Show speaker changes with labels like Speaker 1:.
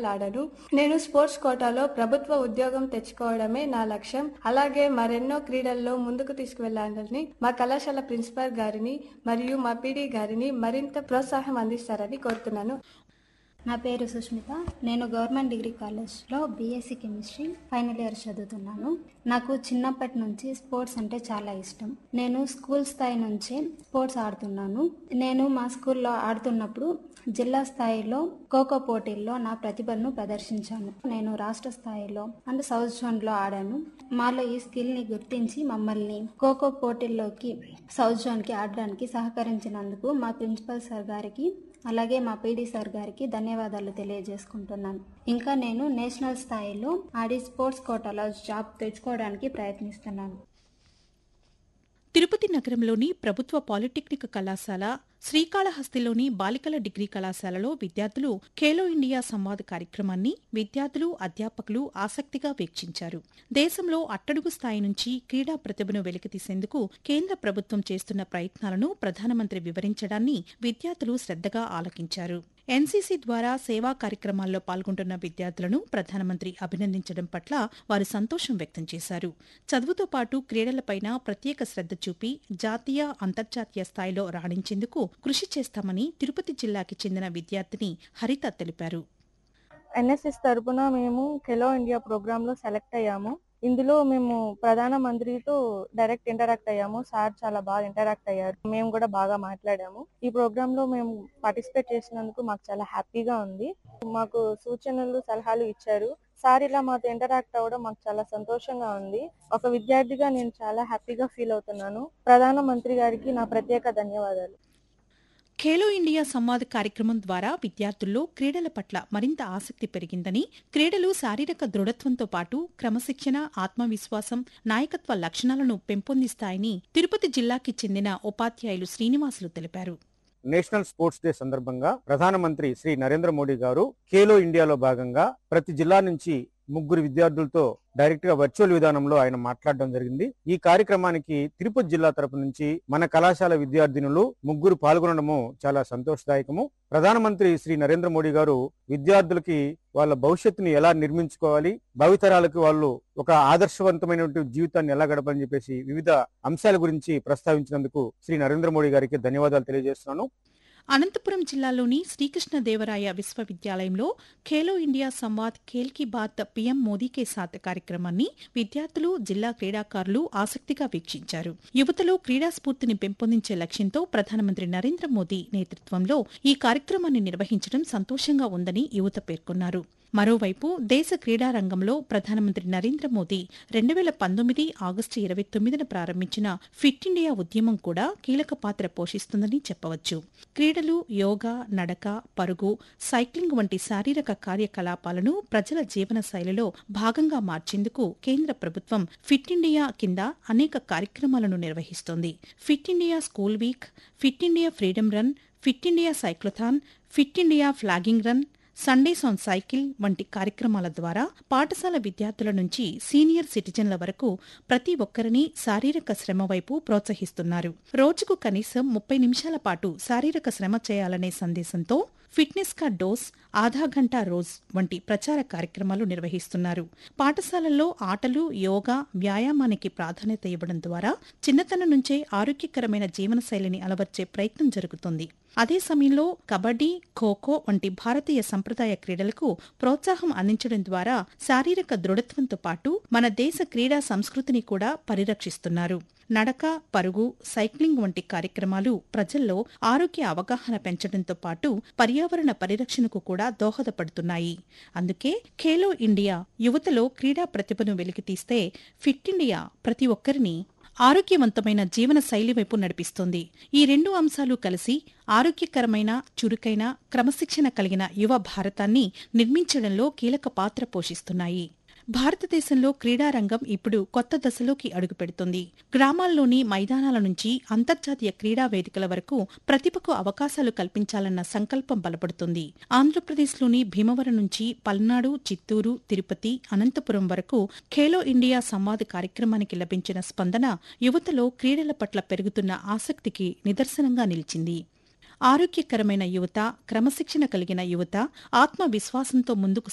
Speaker 1: ఆడను నేను స్పోర్ట్స్ కోటాలో ప్రభుత్వ ఉద్యోగం తెచ్చుకోవడమే నా లక్ష్యం అలాగే మరెన్నో క్రీడల్లో ముందుకు తీసుకువెళ్లాలని మా కళాశాల ప్రిన్సిపాల్ గారిని మరియు మా పీడీ గారిని మరింత ప్రోత్సాహం అందిస్తారని కోరుతున్నాను
Speaker 2: నా పేరు సుష్మిత నేను గవర్నమెంట్ డిగ్రీ కాలేజ్లో బీఎస్సీ కెమిస్ట్రీ ఫైనల్ ఇయర్ చదువుతున్నాను నాకు చిన్నప్పటి నుంచి స్పోర్ట్స్ అంటే చాలా ఇష్టం నేను స్కూల్ స్థాయి నుంచే స్పోర్ట్స్ ఆడుతున్నాను నేను మా స్కూల్లో ఆడుతున్నప్పుడు జిల్లా స్థాయిలో ఖోఖో పోటీల్లో నా ప్రతిభను ప్రదర్శించాను నేను రాష్ట్ర స్థాయిలో అండ్ సౌత్ జోన్లో ఆడాను మాలో ఈ స్కిల్ని గుర్తించి మమ్మల్ని ఖోఖో పోటీల్లోకి సౌత్ జోన్కి ఆడడానికి సహకరించినందుకు మా ప్రిన్సిపల్ సార్ గారికి అలాగే మా పీడీ సార్ గారికి ధన్యవాదాలు తెలియజేసుకుంటున్నాను ఇంకా నేను నేషనల్ స్థాయిలో ఆడి స్పోర్ట్స్ కోటాలో జాబ్ తెచ్చుకోవడానికి ప్రయత్నిస్తున్నాను
Speaker 3: తిరుపతి నగరంలోని ప్రభుత్వ పాలిటెక్నిక్ కళాశాల శ్రీకాళహస్తిలోని బాలికల డిగ్రీ కళాశాలలో విద్యార్థులు ఖేలో ఇండియా సంవాద్ కార్యక్రమాన్ని విద్యార్థులు అధ్యాపకులు ఆసక్తిగా వీక్షించారు దేశంలో అట్టడుగు స్థాయి నుంచి క్రీడా ప్రతిభను వెలికితీసేందుకు కేంద్ర ప్రభుత్వం చేస్తున్న ప్రయత్నాలను ప్రధానమంత్రి వివరించడాన్ని విద్యార్థులు శ్రద్దగా ఆలకించారు ఎన్సీసీ ద్వారా సేవా కార్యక్రమాల్లో పాల్గొంటున్న విద్యార్థులను ప్రధానమంత్రి అభినందించడం పట్ల వారు సంతోషం వ్యక్తం చేశారు చదువుతో పాటు క్రీడలపైన ప్రత్యేక శ్రద్ధ చూపి జాతీయ అంతర్జాతీయ స్థాయిలో రాణించేందుకు కృషి చేస్తామని తిరుపతి జిల్లాకి చెందిన విద్యార్థిని హరిత తెలిపారు
Speaker 4: ఎన్ఎస్ఎస్ తరపున మేము ఖెలో ఇండియా ప్రోగ్రామ్ లో సెలెక్ట్ అయ్యాము ఇందులో మేము ప్రధాన మంత్రితో డైరెక్ట్ ఇంటరాక్ట్ అయ్యాము సార్ చాలా బాగా ఇంటరాక్ట్ అయ్యారు మేము కూడా బాగా మాట్లాడాము ఈ ప్రోగ్రామ్ లో మేము పార్టిసిపేట్ చేసినందుకు మాకు చాలా హ్యాపీగా ఉంది మాకు సూచనలు సలహాలు ఇచ్చారు సార్ ఇలా మాతో ఇంటరాక్ట్ అవ్వడం మాకు చాలా సంతోషంగా ఉంది ఒక విద్యార్థిగా నేను చాలా హ్యాపీగా ఫీల్ అవుతున్నాను ప్రధాన మంత్రి గారికి నా ప్రత్యేక ధన్యవాదాలు
Speaker 3: ఖేలో ఇండియా సంవాద్ కార్యక్రమం ద్వారా విద్యార్థుల్లో క్రీడల పట్ల మరింత ఆసక్తి పెరిగిందని క్రీడలు శారీరక దృఢత్వంతో పాటు క్రమశిక్షణ ఆత్మవిశ్వాసం నాయకత్వ లక్షణాలను పెంపొందిస్తాయని తిరుపతి జిల్లాకి చెందిన ఉపాధ్యాయులు శ్రీనివాసులు తెలిపారు
Speaker 5: నేషనల్ స్పోర్ట్స్ డే సందర్భంగా ప్రధానమంత్రి శ్రీ నరేంద్ర మోడీ గారు ఖేలో ఇండియాలో భాగంగా ప్రతి జిల్లా నుంచి ముగ్గురు విద్యార్థులతో డైరెక్ట్ గా వర్చువల్ విధానంలో ఆయన మాట్లాడడం జరిగింది ఈ కార్యక్రమానికి తిరుపతి జిల్లా తరపు నుంచి మన కళాశాల విద్యార్థినులు ముగ్గురు పాల్గొనడము చాలా సంతోషదాయకము ప్రధానమంత్రి శ్రీ నరేంద్ర మోడీ గారు విద్యార్థులకి వాళ్ళ భవిష్యత్తుని ఎలా నిర్మించుకోవాలి భావితరాలకు వాళ్ళు ఒక ఆదర్శవంతమైనటువంటి జీవితాన్ని ఎలా గడపని చెప్పేసి వివిధ అంశాల గురించి ప్రస్తావించినందుకు శ్రీ నరేంద్ర మోడీ గారికి ధన్యవాదాలు తెలియజేస్తున్నాను
Speaker 3: అనంతపురం జిల్లాలోని శ్రీకృష్ణదేవరాయ విశ్వవిద్యాలయంలో ఖేలో ఇండియా సంవాద్ ఖేల్ కి బాత్ పీఎం మోదీ కే సాత్ కార్యక్రమాన్ని విద్యార్థులు జిల్లా క్రీడాకారులు ఆసక్తిగా వీక్షించారు యువతలో క్రీడా స్ఫూర్తిని పెంపొందించే లక్ష్యంతో ప్రధానమంత్రి నరేంద్ర మోదీ నేతృత్వంలో ఈ కార్యక్రమాన్ని నిర్వహించడం సంతోషంగా ఉందని యువత పేర్కొన్నారు మరోవైపు దేశ క్రీడా రంగంలో ప్రధానమంత్రి నరేంద్ర మోదీ రెండు వేల పంతొమ్మిది ఆగస్టు ఇరవై తొమ్మిదిన ప్రారంభించిన ఫిట్ ఇండియా ఉద్యమం కూడా కీలక పాత్ర పోషిస్తుందని చెప్పవచ్చు క్రీడలు యోగా నడక పరుగు సైక్లింగ్ వంటి శారీరక కార్యకలాపాలను ప్రజల జీవన శైలిలో భాగంగా మార్చేందుకు కేంద్ర ప్రభుత్వం ఫిట్ ఇండియా కింద అనేక కార్యక్రమాలను నిర్వహిస్తోంది fit India school week fit India freedom run fit India cyclothon fit India flagging run Sundays on cycle వంటి కార్యక్రమాల ద్వారా పాఠశాల విద్యార్థుల నుంచి సీనియర్ సిటిజన్ల వరకు ప్రతి ఒక్కరిని శారీరక శ్రమ వైపు ప్రోత్సహిస్తున్నారు రోజుకు కనీసం ముప్పై నిమిషాల పాటు శారీరక శ్రమ చేయాలనే సందేశంతో ఫిట్నెస్ కా డోస్ ఆధా గంటా రోజ్ వంటి ప్రచార కార్యక్రమాలు నిర్వహిస్తున్నారు పాఠశాలల్లో ఆటలు యోగా వ్యాయామానికి ప్రాధాన్యత ఇవ్వడం ద్వారా చిన్నతనం నుంచే ఆరోగ్యకరమైన జీవనశైలిని అలవర్చే ప్రయత్నం జరుగుతుంది అదే సమయంలో కబడ్డీ ఖోఖో వంటి భారతీయ సంప్రదాయ క్రీడలకు ప్రోత్సాహం అందించడం ద్వారా శారీరక దృఢత్వంతో పాటు మన దేశ క్రీడా సంస్కృతిని కూడా పరిరక్షిస్తున్నారు నడక పరుగు సైక్లింగ్ వంటి కార్యక్రమాలు ప్రజల్లో ఆరోగ్య అవగాహన పెంచడంతో పాటు పర్యావరణ పరిరక్షణకు కూడా దోహదపడుతున్నాయి అందుకే ఖేలో ఇండియా యువతలో క్రీడా ప్రతిభను వెలికితీస్తే ఫిట్ ఇండియా ప్రతి ఒక్కరిని ఆరోగ్యవంతమైన జీవన శైలి వైపు నడిపిస్తుంది ఈ రెండు అంశాలు కలిసి ఆరోగ్యకరమైన చురుకైన క్రమశిక్షణ కలిగిన యువ భారతాన్ని నిర్మించడంలో కీలక పాత్ర పోషిస్తున్నాయి భారతదేశంలో క్రీడారంగం ఇప్పుడు కొత్త దశలోకి అడుగుపెడుతుంది గ్రామాల్లోని మైదానాల నుంచి అంతర్జాతీయ క్రీడా వేదికల వరకు ప్రతిభకు అవకాశాలు కల్పించాలన్న సంకల్పం బలపడుతుంది ఆంధ్రప్రదేశ్లోని భీమవరం నుంచి పల్నాడు చిత్తూరు తిరుపతి అనంతపురం వరకు ఖేలో ఇండియా సంవాద్ కార్యక్రమానికి లభించిన స్పందన యువతలో క్రీడల పట్ల పెరుగుతున్న ఆసక్తికి నిదర్శనంగా నిలిచింది ఆరోగ్యకరమైన యువత క్రమశిక్షణ కలిగిన యువత ఆత్మవిశ్వాసంతో ముందుకు